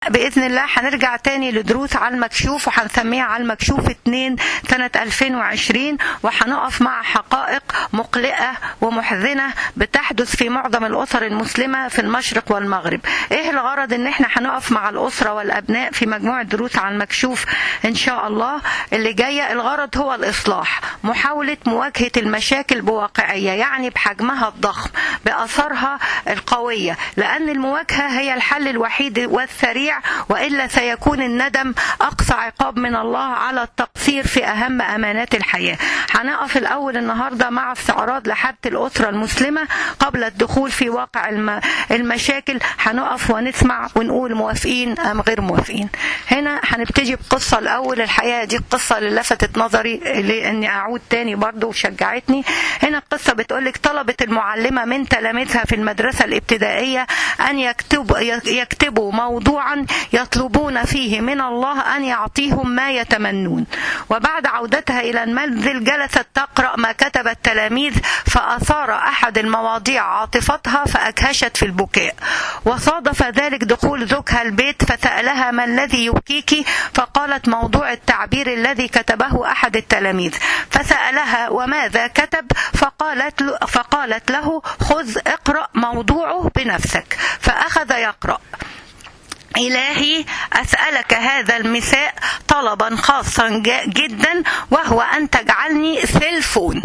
باذن الله هنرجع تاني لدروس على المكشوف وهنسميها على المكشوف 2 سنه 2020 وهنقف مع حقائق مقلقه ومحزنه بتحدث في معظم الاسر المسلمه في المشرق والمغرب ايه الغرض ان احنا هنقف مع الاسره والابناء في مجموعه دروس على المكشوف ان شاء الله اللي جايه الغرض هو الاصلاح محاوله مواجهه المشاكل بواقعيه يعني بحجمها الضخم باثارها القويه لان المواجهه هي الحل الوحيد والسريع والا سيكون الندم اقصى عقاب من الله على التقصير في اهم امانات الحياه هنقف الاول النهارده مع استعراض لحاله الاسره المسلمه قبل الدخول في واقع الم- المشاكل هنقف ونسمع ونقول موافقين ام غير موافقين هنا هنبتدي بقصه الاول الحقيقه دي القصه اللي لفتت نظري لاني اعود تاني برضو وشجعتني هنا القصه بتقولك طلبت المعلمه من تلاميذها في المدرسه الابتدائيه ان يكتبوا يكتبوا موضوعا يطلبون فيه من الله ان يعطيهم ما يتمنون وبعد عودتها الى المنزل جلست تقرا ما كتب التلاميذ فاثار احد المواضيع عاطفتها فاكهشت في البكاء وصادف ذلك دخول زوجها البيت فسالها ما الذي يبكيك فقالت موضوع التعبير الذي كتبه احد التلاميذ فسالها وماذا كتب فقالت له فقالت له خذ اقرا موضوعه بنفسك فاخذ يقرا إلهي أسألك هذا المساء طلبا خاصا ج- جدا وهو أن تجعلني سيلفون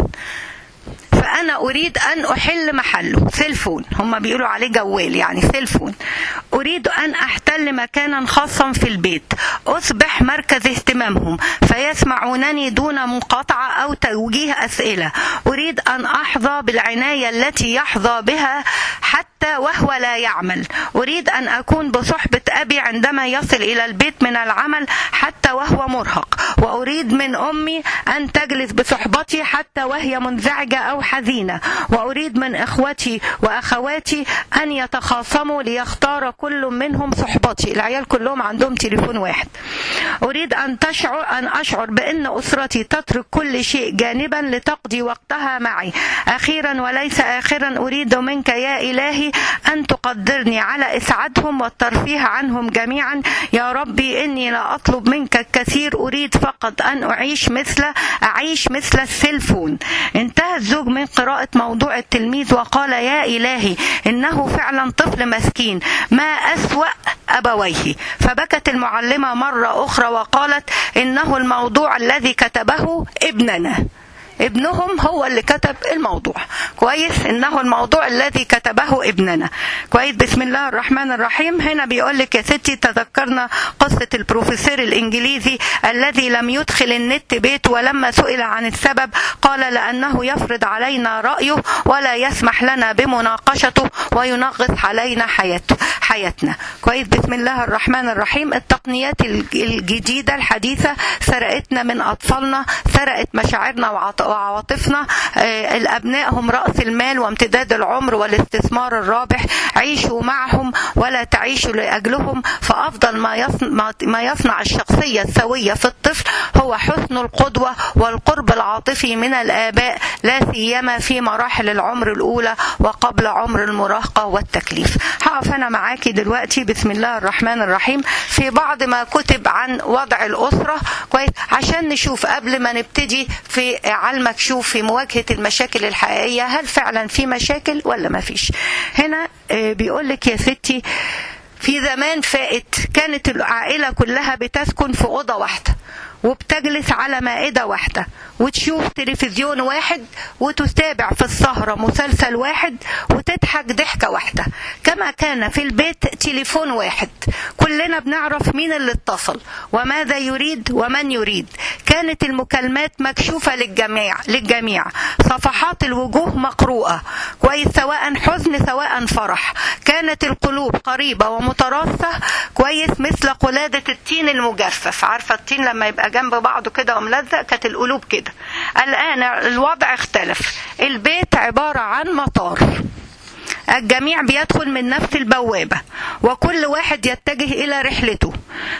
فأنا أريد أن أحل محله سيلفون هم بيقولوا عليه جوال يعني سيلفون أريد أن أحتل مكانا خاصا في البيت أصبح مركز اهتمامهم فيسمعونني دون مقاطعة أو توجيه أسئلة أريد أن أحظى بالعناية التي يحظى بها حتى وهو لا يعمل أريد أن أكون بصحبة أبي عندما يصل إلى البيت من العمل حتى وهو مرهق وأريد من أمي أن تجلس بصحبتي حتى وهي منزعجة أو حزينة وأريد من إخوتي وأخواتي أن يتخاصموا ليختار كل منهم صحبتي العيال كلهم عندهم تليفون واحد أريد أن تشعر أن أشعر بأن أسرتي تترك كل شيء جانبا لتقضي وقتها معي أخيرا وليس آخرا أريد منك يا إلهي أن تقدرني على إسعادهم والترفيه عنهم جميعا يا ربي إني لا أطلب منك الكثير أريد فقط أن أعيش مثل أعيش مثل السيلفون انتهى الزوج من قراءة موضوع التلميذ وقال يا إلهي إنه فعلا طفل مسكين ما أسوأ أبويه فبكت المعلمة مرة أخرى وقالت إنه الموضوع الذي كتبه ابننا ابنهم هو اللي كتب الموضوع كويس انه الموضوع الذي كتبه ابننا كويس بسم الله الرحمن الرحيم هنا بيقول لك يا ستي تذكرنا قصة البروفيسور الانجليزي الذي لم يدخل النت بيته ولما سئل عن السبب قال لانه يفرض علينا رأيه ولا يسمح لنا بمناقشته وينغص علينا حياته حياتنا كويس بسم الله الرحمن الرحيم التقنيات الجديدة الحديثة سرقتنا من أطفالنا سرقت مشاعرنا وعط- وعواطفنا آه، الأبناء هم رأس المال وامتداد العمر والاستثمار الرابح عيشوا معهم ولا تعيشوا لأجلهم فأفضل ما يصنع, ما يصنع الشخصية السوية في الطفل هو حسن القدوة والقرب العاطفي من الآباء لا سيما في مراحل العمر الأولى وقبل عمر المراهقة والتكليف هقف أنا معاكي دلوقتي بسم الله الرحمن الرحيم في بعض ما كتب عن وضع الأسرة كويس عشان نشوف قبل ما نبتدي في على المكشوف في مواجهة المشاكل الحقيقية هل فعلا في مشاكل ولا ما فيش هنا آه، بيقول لك يا ستي في زمان فائت كانت العائلة كلها بتسكن في أوضة واحدة وبتجلس على مائدة واحدة وتشوف تلفزيون واحد وتتابع في السهرة مسلسل واحد وتضحك ضحكة واحدة كما كان في البيت تليفون واحد كلنا بنعرف مين اللي اتصل وماذا يريد ومن يريد كانت المكالمات مكشوفة للجميع للجميع صفحات الوجوه مقروءة كويس سواء حزن سواء فرح كانت القلوب قريبة ومتراصة كويس مثل قلادة التين المجفف عارفة التين لما يبقى جنب بعضه كده وملزق كانت القلوب كده الآن الوضع اختلف البيت عبارة عن مطار الجميع بيدخل من نفس البوابة وكل واحد يتجه إلى رحلته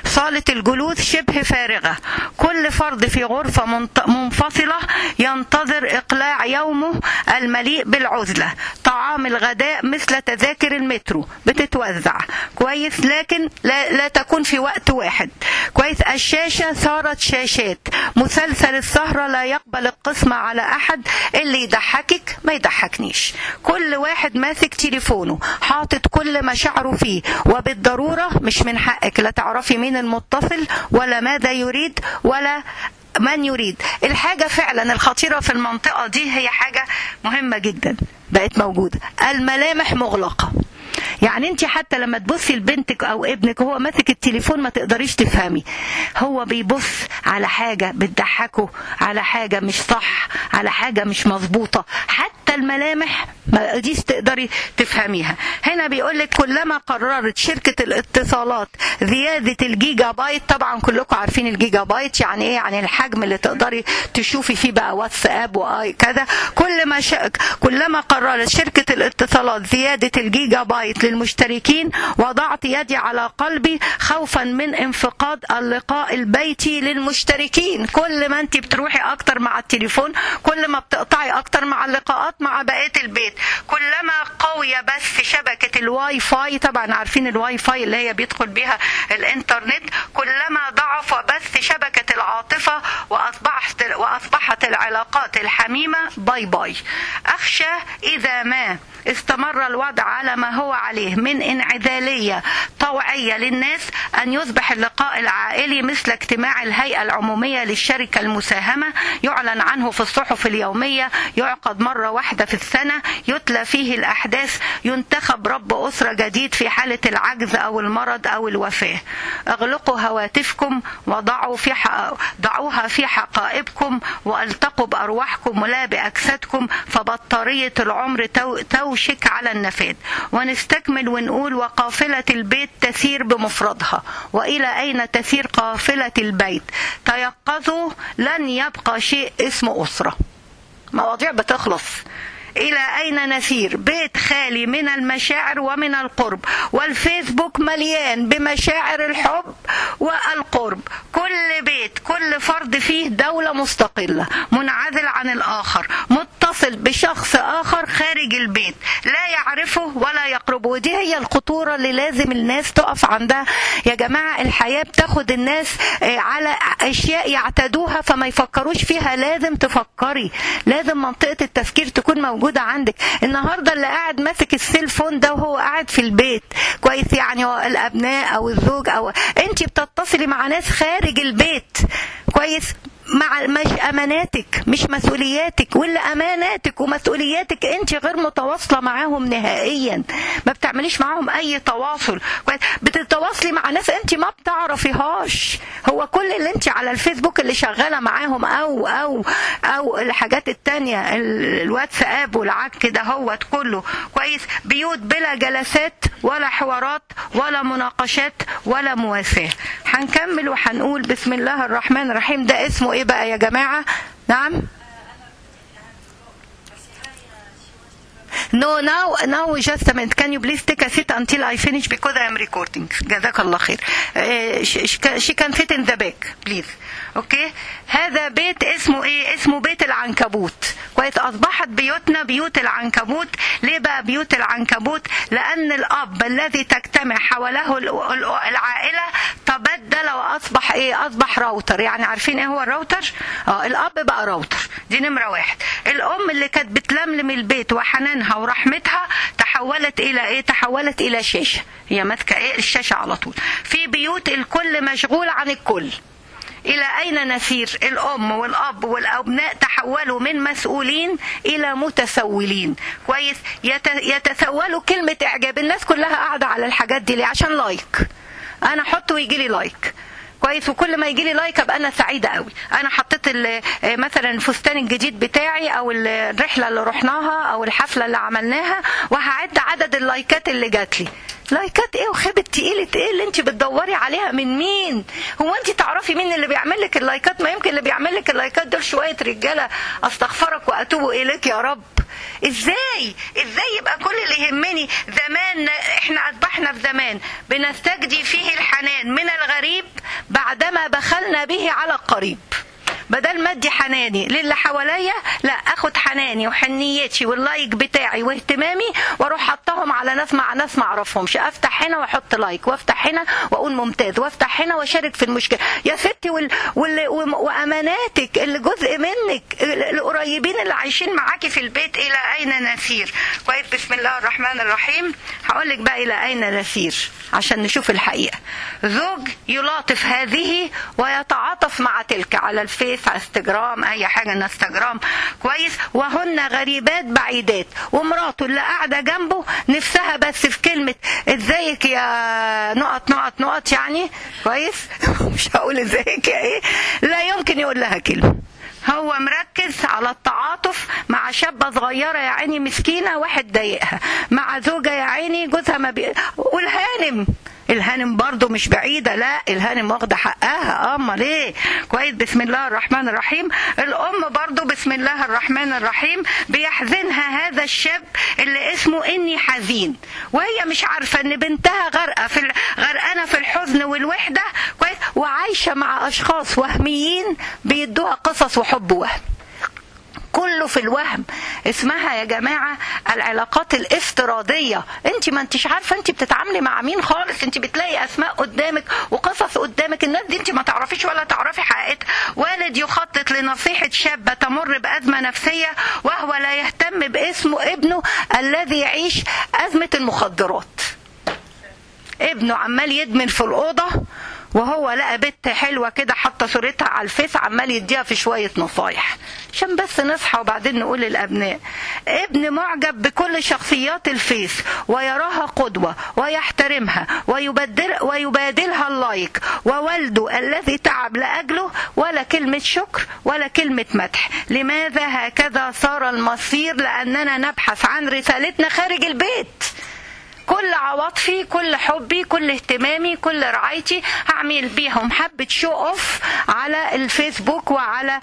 صالة الجلوس شبه فارغة كل فرد في غرفة منط- منفصلة ينتظر إقلاع يومه المليء بالعزلة طعام الغداء مثل تذاكر المترو بتتوزع كويس لكن لا, لا تكون في وقت واحد كويس الشاشة صارت شاشات مسلسل السهرة لا يقبل القسمة على أحد اللي يضحكك ما يضحكنيش كل واحد ماسك تليفونه حاطط كل مشاعره فيه وبالضرورة مش من حقك لا تعرفي مين المتصل ولا ماذا يريد ولا من يريد الحاجة فعلا الخطيرة في المنطقة دي هي حاجة مهمة جدا بقت موجودة الملامح مغلقة يعني انت حتى لما تبصي لبنتك او ابنك وهو ماسك التليفون ما تقدريش تفهمي هو بيبص على حاجة بتضحكه على حاجة مش صح على حاجة مش مظبوطة حتى الملامح ما ديش تقدري تفهميها هنا بيقول لك كلما قررت شركة الاتصالات زيادة الجيجا بايت طبعا كلكم عارفين الجيجا بايت يعني ايه يعني الحجم اللي تقدري تشوفي فيه بقى واتساب واي كذا كل ما ش... كلما قررت شركة الاتصالات زيادة الجيجا بايت للمشتركين وضعت يدي على قلبي خوفا من انفقاد اللقاء البيتي للمشتركين كل ما انت بتروحي اكتر مع التليفون كل ما بتقطعي اكتر مع اللقاءات مع بقيه البيت كلما قوي بس شبكه الواي فاي طبعا عارفين الواي فاي اللي هي بيدخل بيها الانترنت كلما ضعف بث شبكه العاطفه واصبحت واصبحت العلاقات الحميمه باي باي اخشى اذا ما استمر الوضع على ما هو عليه من انعزالية طوعية للناس أن يصبح اللقاء العائلي مثل اجتماع الهيئة العمومية للشركة المساهمة يعلن عنه في الصحف اليومية يعقد مرة واحدة في السنة يتلى فيه الأحداث ينتخب رب أسرة جديد في حالة العجز أو المرض أو الوفاة اغلقوا هواتفكم وضعوا في حق... ضعوها في حقائبكم والتقوا بأرواحكم ولا بأجسادكم فبطارية العمر تو... توشك على النفاد ونستكمل ونقول وقافلة البيت تسير بمفردها وإلى أين تسير قافلة البيت تيقظوا لن يبقى شيء اسمه أسرة مواضيع بتخلص إلى أين نسير بيت خالي من المشاعر ومن القرب والفيسبوك مليان بمشاعر الحب والقرب كل بيت كل فرد فيه دولة مستقلة منعزل عن الآخر متصل بشخص آخر خارج البيت لا يعرفه ولا يقربه ودي هي الخطورة اللي لازم الناس تقف عندها يا جماعة الحياة بتاخد الناس على أشياء يعتادوها فما يفكروش فيها لازم تفكري لازم منطقة التفكير تكون موجودة عندك النهاردة اللي قاعد ماسك السيلفون ده وهو قاعد في البيت كويس يعني هو الأبناء أو الزوج أو أنت بتتصلي مع ناس خارج البيت كويس مع مش اماناتك مش مسؤولياتك واللي اماناتك ومسؤولياتك انت غير متواصله معاهم نهائيا ما بتعمليش معاهم اي تواصل بتتواصلي مع ناس انت ما بتعرفيهاش هو كل اللي انت على الفيسبوك اللي شغاله معاهم او او او الحاجات التانية الواتساب والعك ده هوت كله كويس بيوت بلا جلسات ولا حوارات ولا مناقشات ولا مواساه هنكمل وهنقول بسم الله الرحمن الرحيم ده اسمه ايه بقى يا جماعه نعم No, now, now just a minute. Can you please take a seat until I finish because I am recording. جزاك الله خير. Uh, she can fit in the back, please. اوكي هذا بيت اسمه ايه اسمه بيت العنكبوت كويس اصبحت بيوتنا بيوت العنكبوت ليه بقى بيوت العنكبوت لان الاب الذي تجتمع حوله العائله تبدل واصبح ايه اصبح راوتر يعني عارفين ايه هو الراوتر اه الاب بقى راوتر دي نمره واحد الام اللي كانت بتلملم البيت وحنانها ورحمتها تحولت الى ايه تحولت الى شاشه هي ماسكه ايه الشاشه على طول في بيوت الكل مشغول عن الكل إلى أين نسير الأم والأب والأبناء تحولوا من مسؤولين إلى متسولين كويس يتسولوا كلمة إعجاب الناس كلها قاعدة على الحاجات دي ليه عشان لايك أنا أحط ويجي لي لايك كويس وكل ما يجي لي لايك ابقى انا سعيده قوي انا حطيت مثلا الفستان الجديد بتاعي او الرحله اللي رحناها او الحفله اللي عملناها وهعد عدد اللايكات اللي جات لي لايكات ايه وخيبه تقيله ايه اللي انت بتدوري عليها من مين هو انت تعرفي مين اللي بيعمل لك اللايكات ما يمكن اللي بيعمل لك اللايكات دول شويه رجاله استغفرك واتوب اليك يا رب ازاي ازاي يبقى كل اللي يهمني زمان احنا اصبحنا في زمان بنستجدي فيه الحنان من الغريب بعدما بخلنا به على القريب بدل ما ادي حناني للي حواليا لا اخد حناني وحنيتي واللايك بتاعي واهتمامي واروح حطهم على ناس مع ناس ما اعرفهمش افتح هنا واحط لايك وافتح هنا واقول ممتاز وافتح هنا واشارك في المشكله يا ستي وال... وال... واماناتك اللي جزء منك القريبين اللي عايشين معاكي في البيت الى اين نسير كويس بسم الله الرحمن الرحيم هقول لك بقى الى اين نسير عشان نشوف الحقيقه زوج يلاطف هذه ويتعاطف مع تلك على الفيس على انستجرام اي حاجه انستجرام كويس وهن غريبات بعيدات ومراته اللي قاعده جنبه نفسها بس في كلمه ازيك يا نقط نقط نقط يعني كويس مش هقول ازيك يا ايه لا يمكن يقول لها كلمه هو مركز على التعاطف مع شابه صغيره يا عيني مسكينه واحد ضايقها مع زوجه يا عيني جوزها ما بي... والهانم الهانم برضو مش بعيدة لا الهانم واخدة حقها امال ايه كويس بسم الله الرحمن الرحيم الام برضو بسم الله الرحمن الرحيم بيحزنها هذا الشاب اللي اسمه اني حزين وهي مش عارفة ان بنتها غرقة في غرقانة في الحزن والوحدة كويس وعايشة مع اشخاص وهميين بيدوها قصص وحب وهم كله في الوهم اسمها يا جماعة العلاقات الافتراضية انت ما انتش عارفة انت بتتعاملي مع مين خالص انت بتلاقي اسماء قدامك وقصص قدامك الناس دي انت ما تعرفيش ولا تعرفي حقيقتها والد يخطط لنصيحة شابة تمر بأزمة نفسية وهو لا يهتم باسمه ابنه الذي يعيش أزمة المخدرات ابنه عمال يدمن في الأوضة وهو لقى بنت حلوه كده حاطه صورتها على الفيس عمال يديها في شويه نصايح عشان بس نصحى وبعدين نقول للابناء ابن معجب بكل شخصيات الفيس ويراها قدوه ويحترمها ويبدل ويبادلها اللايك ووالده الذي تعب لاجله ولا كلمه شكر ولا كلمه مدح لماذا هكذا صار المصير لاننا نبحث عن رسالتنا خارج البيت كل عواطفي كل حبي كل اهتمامي كل رعايتي هعمل بيهم حبة شو اوف على الفيسبوك وعلى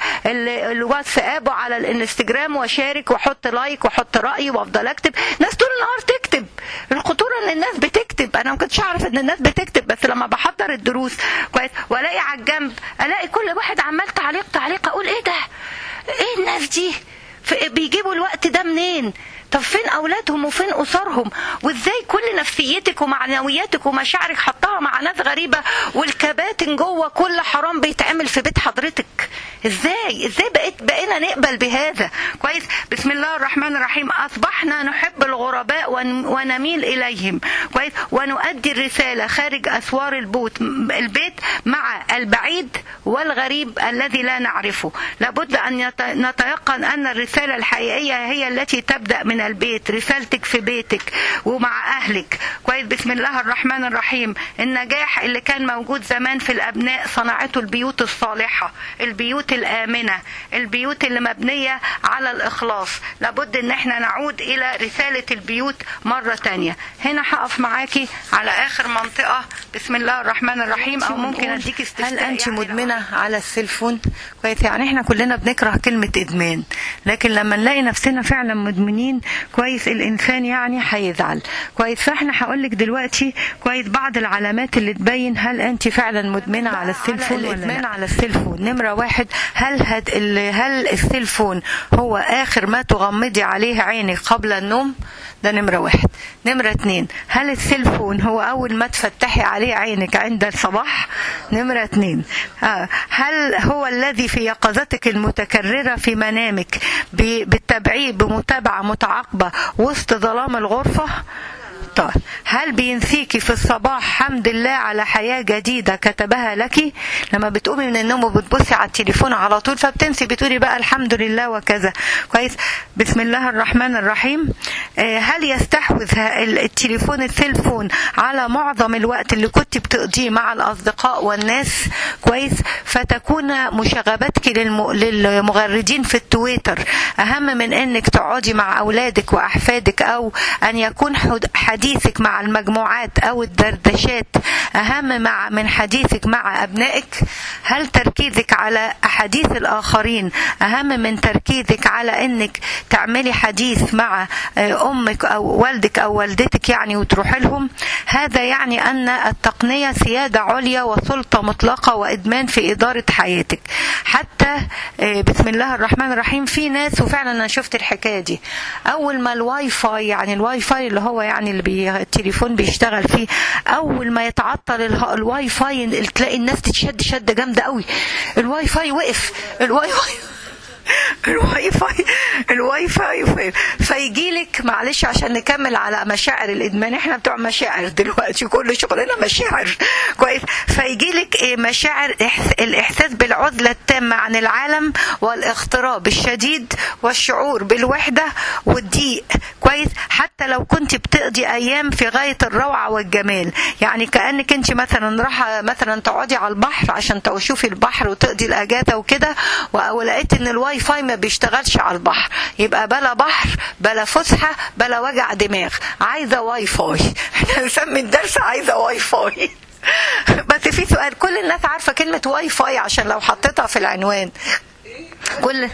الواتساب وعلى الانستجرام واشارك واحط لايك واحط رأيي وافضل اكتب ناس طول النهار تكتب الخطورة ان الناس بتكتب انا ما كنتش اعرف ان الناس بتكتب بس لما بحضر الدروس كويس والاقي على الجنب الاقي كل واحد عمال تعليق تعليق اقول ايه ده ايه الناس دي بيجيبوا الوقت ده منين طب فين اولادهم وفين اسرهم وازاي كل نفسيتك ومعنوياتك ومشاعرك حطها مع ناس غريبه والكباتن جوه كل حرام بيتعمل في بيت حضرتك ازاي ازاي بقيت بقينا نقبل بهذا كويس بسم الله الرحمن الرحيم اصبحنا نحب الغرباء ونميل اليهم كويس ونؤدي الرساله خارج اسوار البيت البيت مع البعيد والغريب الذي لا نعرفه لابد ان نتيقن ان الرساله الحقيقيه هي التي تبدا من البيت رسالتك في بيتك ومع اهلك كويس بسم الله الرحمن الرحيم النجاح اللي كان موجود زمان في الابناء صنعته البيوت الصالحه البيوت الامنه البيوت اللي مبنيه على الاخلاص لابد ان احنا نعود الى رساله البيوت مره تانية هنا هقف معاكي على اخر منطقه بسم الله الرحمن الرحيم او ممكن اديك استفسار هل انت يعني مدمنه على السيلفون كويس يعني احنا كلنا بنكره كلمه ادمان لكن لما نلاقي نفسنا فعلا مدمنين كويس الانسان يعني هيزعل كويس فاحنا هقول لك دلوقتي كويس بعض العلامات اللي تبين هل انت فعلا مدمنه على السيلفون على ولا الادمان لا على السيلفون نمرة واحد هل هد هل السيلفون هو آخر ما تغمضي عليه عينك قبل النوم؟ ده نمرة واحد نمرة اتنين هل السيلفون هو أول ما تفتحي عليه عينك عند الصباح؟ نمرة اتنين آه. هل هو الذي في يقظتك المتكررة في منامك ب- بالتبعيد بمتابعة متعاقبة وسط ظلام الغرفة؟ طيب هل بينسيكي في الصباح حمد الله على حياة جديدة كتبها لك لما بتقومي من النوم وبتبصي على التليفون على طول فبتنسي بتقولي بقى الحمد لله وكذا كويس بسم الله الرحمن الرحيم آه، هل يستحوذ ه- ال- التليفون التليفون على معظم الوقت اللي كنت بتقضيه مع الأصدقاء والناس كويس فتكون مشاغبتك للم- للمغردين في التويتر أهم من أنك تقعدي مع أولادك وأحفادك أو أن يكون حد- حديث حديثك مع المجموعات او الدردشات اهم مع من حديثك مع ابنائك هل تركيزك على احاديث الاخرين اهم من تركيزك على انك تعملي حديث مع امك او والدك او والدتك يعني وتروحي لهم هذا يعني ان التقنيه سياده عليا وسلطه مطلقه وادمان في اداره حياتك حتى بسم الله الرحمن الرحيم في ناس وفعلا انا شفت الحكايه دي اول ما الواي فاي يعني الواي فاي اللي هو يعني اللي بي التليفون بيشتغل فيه اول ما يتعطل الواي فاي تلاقي الناس تتشد شده جامده قوي الواي فاي وقف الواي فاي الواي فاي الواي فاي فيجي لك معلش عشان نكمل على مشاعر الادمان احنا بتوع مشاعر دلوقتي كل شغلنا مشاعر كويس فيجي لك ايه مشاعر الاحساس بالعزله التامه عن العالم والاغتراب الشديد والشعور بالوحده والضيق كويس حتى لو كنت بتقضي ايام في غايه الروعه والجمال يعني كانك انت مثلا رايحه مثلا تقعدي على البحر عشان تشوفي البحر وتقضي الاجازه وكده ولقيت ان الواي فاي ما بيشتغلش على البحر يبقى بلا بحر بلا فسحه بلا وجع دماغ عايزه واي فاي احنا نسمي الدرس عايزه واي فاي بس في سؤال كل الناس عارفه كلمه واي فاي عشان لو حطيتها في العنوان كل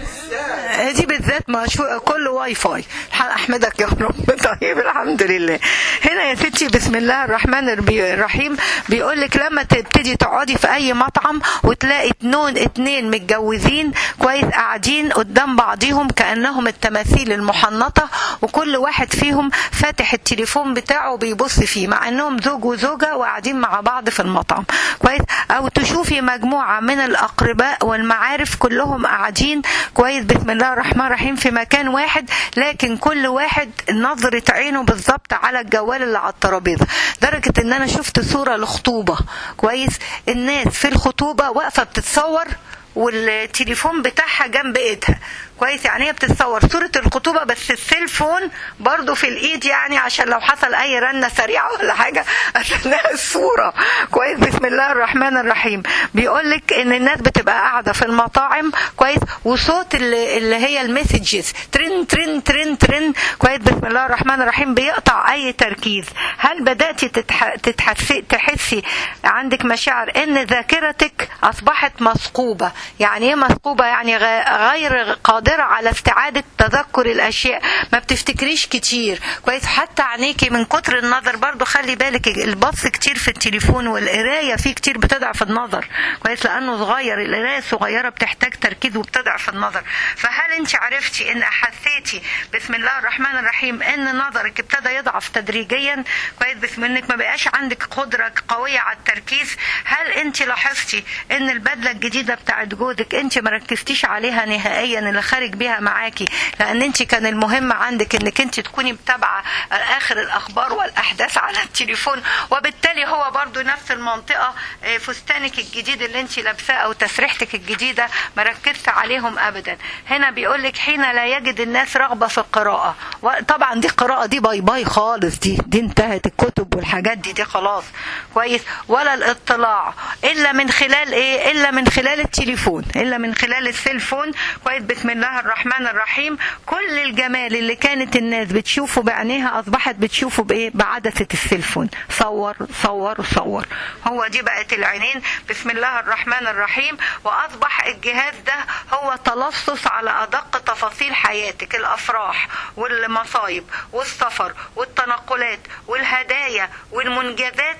دي بالذات مشهور كله واي فاي احمدك يا رب طيب الحمد لله هنا يا ستي بسم الله الرحمن الرحيم بيقول لك لما تبتدي تقعدي في اي مطعم وتلاقي اتنين اتنين متجوزين كويس قاعدين قدام بعضيهم كانهم التماثيل المحنطه وكل واحد فيهم فاتح التليفون بتاعه وبيبص فيه مع انهم زوج وزوجه وقاعدين مع بعض في المطعم كويس او تشوفي مجموعه من الاقرباء والمعارف كلهم قاعدين كويس بسم الله الرحمن الرحيم في مكان واحد لكن كل واحد نظرة عينه بالظبط على الجوال اللي على الترابيزة درجة ان انا شفت صورة لخطوبة كويس الناس في الخطوبة واقفة بتتصور والتليفون بتاعها جنب ايدها كويس يعني هي بتتصور صورة الخطوبة بس السيلفون برضو في الايد يعني عشان لو حصل اي رنة سريعة ولا حاجة اثناء الصورة كويس بسم الله الرحمن الرحيم بيقول لك ان الناس بتبقى قاعدة في المطاعم كويس وصوت اللي, اللي هي المسجز ترن ترن ترن ترن كويس بسم الله الرحمن الرحيم بيقطع اي تركيز هل بدأتي تتح... تتحسي تحسي عندك مشاعر ان ذاكرتك اصبحت مثقوبة يعني ايه مثقوبة يعني غير قادرة قادرة على استعادة تذكر الأشياء ما بتفتكريش كتير كويس حتى عينيكي من كتر النظر برضو خلي بالك البص كتير في التليفون والقراية فيه كتير بتضعف النظر كويس لأنه صغير القراية الصغيرة بتحتاج تركيز وبتضعف النظر فهل أنت عرفتي إن حسيتي بسم الله الرحمن الرحيم إن نظرك ابتدى يضعف تدريجيا كويس بسم إنك ما بقاش عندك قدرة قوية على التركيز هل أنت لاحظتي إن البدلة الجديدة بتاعت جوزك أنت ما ركزتيش عليها نهائيا اللي خارج بيها معاكي لان انت كان المهم عندك انك انت تكوني متابعه اخر الاخبار والاحداث على التليفون وبالتالي هو برضو نفس المنطقه فستانك الجديد اللي انت لابساه او تسريحتك الجديده ما ركزت عليهم ابدا هنا بيقول لك حين لا يجد الناس رغبه في القراءه طبعا دي القراءه دي باي باي خالص دي دي انتهت الكتب والحاجات دي دي خلاص كويس ولا الاطلاع الا من خلال ايه الا من خلال التليفون الا من خلال السيلفون كويس بسم الله الرحمن الرحيم كل الجمال اللي كانت الناس بتشوفه بعينيها اصبحت بتشوفه بايه بعدسه السيلفون صور صور صور هو دي بقت العينين بسم الله الرحمن الرحيم واصبح الجهاز ده هو تلصص على ادق تفاصيل حياتك الافراح والمصايب والسفر والتنقلات والهدايا والمنجزات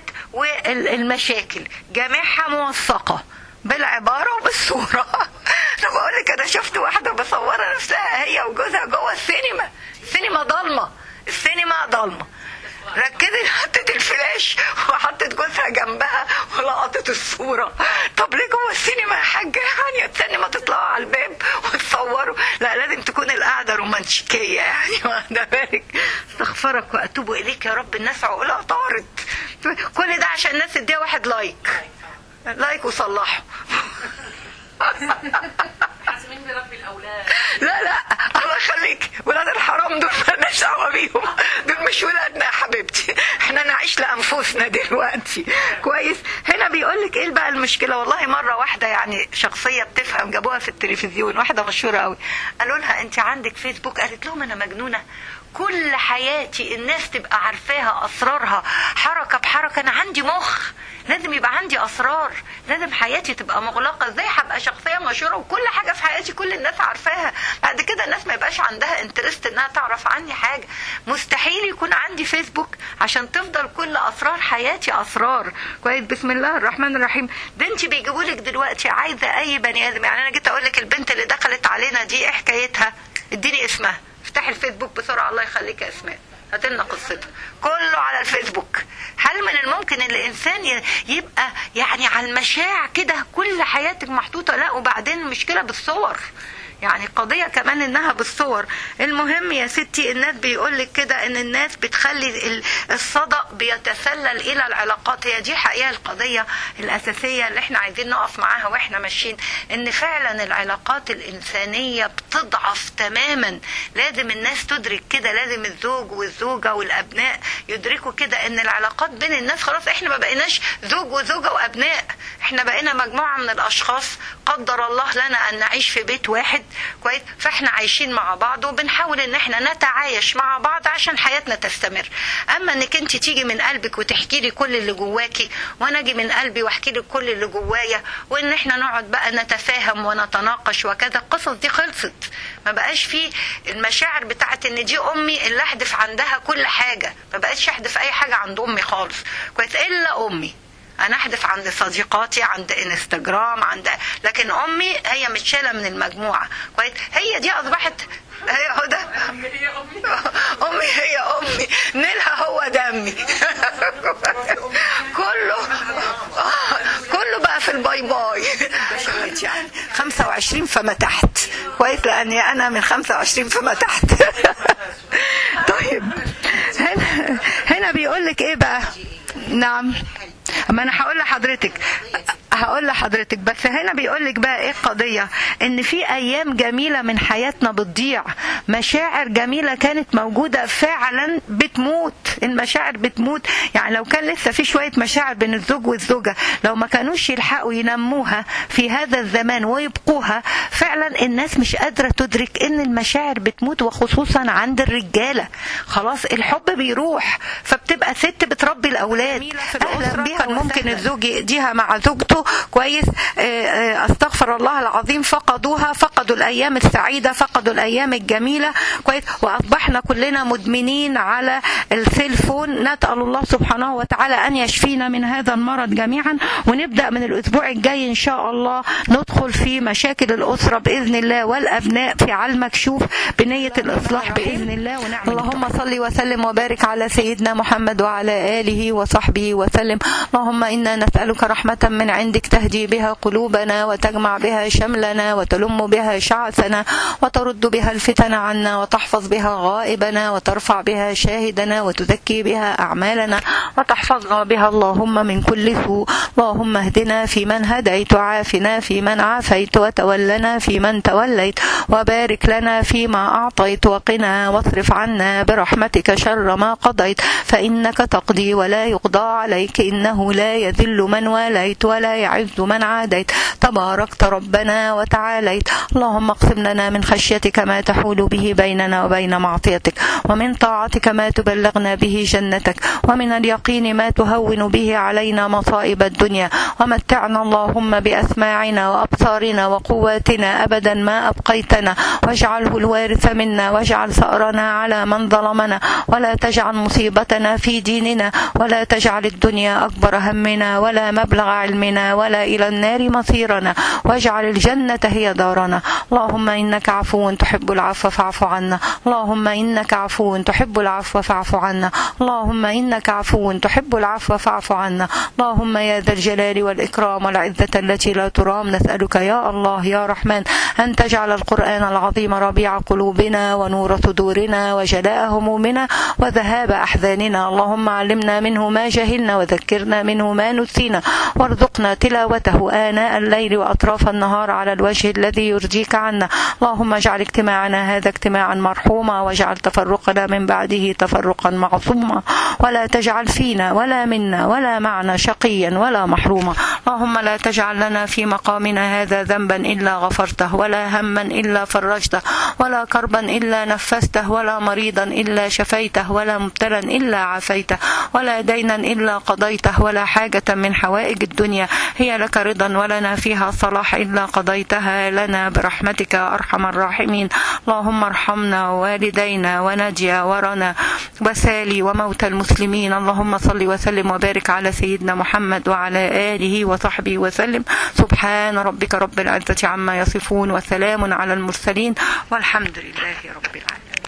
والمشاكل جميعها موثقه بالعبارة وبالصورة أنا بقول لك أنا شفت واحدة مصورة نفسها هي وجوزها جوه السينما السينما ضلمة السينما ضلمة ركزت حطت الفلاش وحطت جوزها جنبها ولقطت الصورة طب ليه جوه السينما يا حاجة يعني استني ما تطلعوا على الباب وتصوروا لا لازم تكون القعدة رومانتيكية يعني واخدة بالك استغفرك وأتوب إليك يا رب الناس عقولها طارت كل ده عشان الناس تديها واحد لايك لايك وصلحه حاسبين بربي الاولاد لا لا الله يخليك ولاد الحرام دول مالناش دعوه بيهم دول مش ولادنا يا حبيبتي احنا نعيش لانفسنا دلوقتي كويس هنا بيقول لك ايه بقى المشكله والله مره واحده يعني شخصيه بتفهم جابوها في التلفزيون واحده مشهوره قوي قالوا لها انت عندك فيسبوك قالت لهم انا مجنونه كل حياتي الناس تبقى عارفاها اسرارها حركه بحركه انا عندي مخ لازم يبقى عندي اسرار لازم حياتي تبقى مغلقه ازاي هبقى شخصيه مشهوره وكل حاجه في حياتي كل الناس عارفاها بعد كده الناس ما يبقاش عندها انترست انها تعرف عني حاجه مستحيل يكون عندي فيسبوك عشان تفضل كل اسرار حياتي اسرار كويس بسم الله الرحمن الرحيم ده انت بيجيبوا لك دلوقتي عايزه اي بني ادم يعني انا جيت اقول لك البنت اللي دخلت علينا دي ايه حكايتها اديني اسمها افتحي الفيسبوك بسرعه الله يخليك يا اسماء هات لنا قصتها كله على الفيسبوك هل من الممكن ان الانسان ي- يبقى يعني على المشاع كده كل حياتك محطوطه لا وبعدين المشكله بالصور يعني قضية كمان انها بالصور المهم يا ستي الناس بيقولك كده ان الناس بتخلي ال- الصدى بيتسلل الى العلاقات هي دي حقيقة القضية الاساسية اللي احنا عايزين نقف معاها واحنا ماشيين ان فعلا العلاقات الانسانية بتضعف تماما لازم الناس تدرك كده لازم الزوج والزوجة والابناء يدركوا كده ان العلاقات بين الناس خلاص احنا ما بقيناش زوج وزوجة وابناء احنا بقينا مجموعة من الاشخاص قدر الله لنا ان نعيش في بيت واحد كويس فاحنا عايشين مع بعض وبنحاول ان احنا نتعايش مع بعض عشان حياتنا تستمر اما انك انت تيجي من قلبك وتحكي لي كل اللي جواكي وانا اجي من قلبي واحكي لك كل اللي جوايا وان احنا نقعد بقى نتفاهم ونتناقش وكذا القصص دي خلصت ما بقاش في المشاعر بتاعت ان دي امي اللي احدف عندها كل حاجه ما بقتش احدف اي حاجه عند امي خالص كويس الا امي انا احدث عند صديقاتي عند انستجرام عند لكن امي هي متشاله من المجموعه كويس هي دي اصبحت هي هدى هي امي امي هي امي نيلها هو دمي كله كله بقى في الباي باي بشوات يعني 25 فما تحت كويس لاني انا من 25 فما تحت طيب هنا هنا بيقول لك ايه بقى نعم اما انا هقول لحضرتك هقول لحضرتك بس هنا بيقول لك بقى ايه القضيه ان في ايام جميله من حياتنا بتضيع مشاعر جميله كانت موجوده فعلا بتموت المشاعر بتموت يعني لو كان لسه في شويه مشاعر بين الزوج والزوجه لو ما كانوش يلحقوا ينموها في هذا الزمان ويبقوها فعلا الناس مش قادره تدرك ان المشاعر بتموت وخصوصا عند الرجاله خلاص الحب بيروح فبتبقى ست بتربي الاولاد اهلا بيها ممكن الزوج يقضيها مع زوجته كويس آه، آه، استغفر الله العظيم فقدوها فقدوا الايام السعيده فقدوا الايام الجميله كويس واصبحنا كلنا مدمنين على السيلفون نسال الله سبحانه وتعالى ان يشفينا من هذا المرض جميعا ونبدا من الاسبوع الجاي ان شاء الله ندخل في مشاكل الاسره باذن الله والابناء في علم مكشوف بنيه الاصلاح باذن الله ونعم اللهم صل وسلم وبارك على سيدنا محمد وعلى اله وصحبه وسلم اللهم انا نسالك رحمه من عندك تهدي بها قلوبنا وتجمع بها شملنا وتلم بها شعثنا وترد بها الفتن عنا وتحفظ بها غائبنا وترفع بها شاهدنا وتزكي بها اعمالنا وتحفظنا بها اللهم من كل سوء اللهم اهدنا في من هديت وعافنا في من عافيت وتولنا في من توليت وبارك لنا فيما اعطيت وقنا واصرف عنا برحمتك شر ما قضيت فانك تقضي ولا يقضى عليك انه لا يذل من واليت ولا يعز من عاديت تباركت ربنا وتعاليت اللهم اقسم لنا من خشيتك ما تحول به بيننا وبين معصيتك ومن طاعتك ما تبلغنا به جنتك ومن اليقين ما تهون به علينا مصائب الدنيا ومتعنا اللهم بأسماعنا وأبصارنا وقواتنا أبدا ما أبقيتنا واجعله الوارث منا واجعل ثأرنا على من ظلمنا ولا تجعل مصيبتنا في ديننا ولا تجعل الدنيا أكبر همنا ولا مبلغ علمنا ولا إلى النار مصيرنا واجعل الجنة هي دارنا اللهم إنك عفو تحب العفو فاعف عنا اللهم إنك عفو تحب العفو فاعف عنا اللهم إنك عفو تحب العفو فاعف عنا اللهم يا ذا الجلال والإكرام والعزة التي لا ترام نسألك يا الله يا رحمن أن تجعل القرآن العظيم ربيع قلوبنا ونور صدورنا وجلاء همومنا وذهاب أحزاننا اللهم علمنا منه ما جهلنا وذكرنا منه ما نسينا وارزقنا تلاوته آناء الليل وأطراف النهار على الوجه الذي يرجيك عنا اللهم اجعل اجتماعنا هذا اجتماعا مرحوما واجعل تفرقنا من بعده تفرقا معصوما ولا تجعل فينا ولا منا ولا معنا شقيا ولا محروما اللهم لا تجعل لنا في مقامنا هذا ذنبا إلا غفرته ولا هما إلا فرجته ولا كربا إلا نفسته ولا مريضا إلا شفيته ولا مبتلا إلا عافيته ولا دينا إلا قضيته ولا حاجة من حوائج الدنيا هي لك رضا ولنا فيها صلاح إلا قضيتها لنا برحمتك يا أرحم الراحمين اللهم ارحمنا ووالدينا ونجيا ورنا وسالي وموتى المسلمين اللهم صل وسلم وبارك على سيدنا محمد وعلى آله وصحبه وسلم سبحان ربك رب العزة عما يصفون وسلام على المرسلين والحمد لله رب العالمين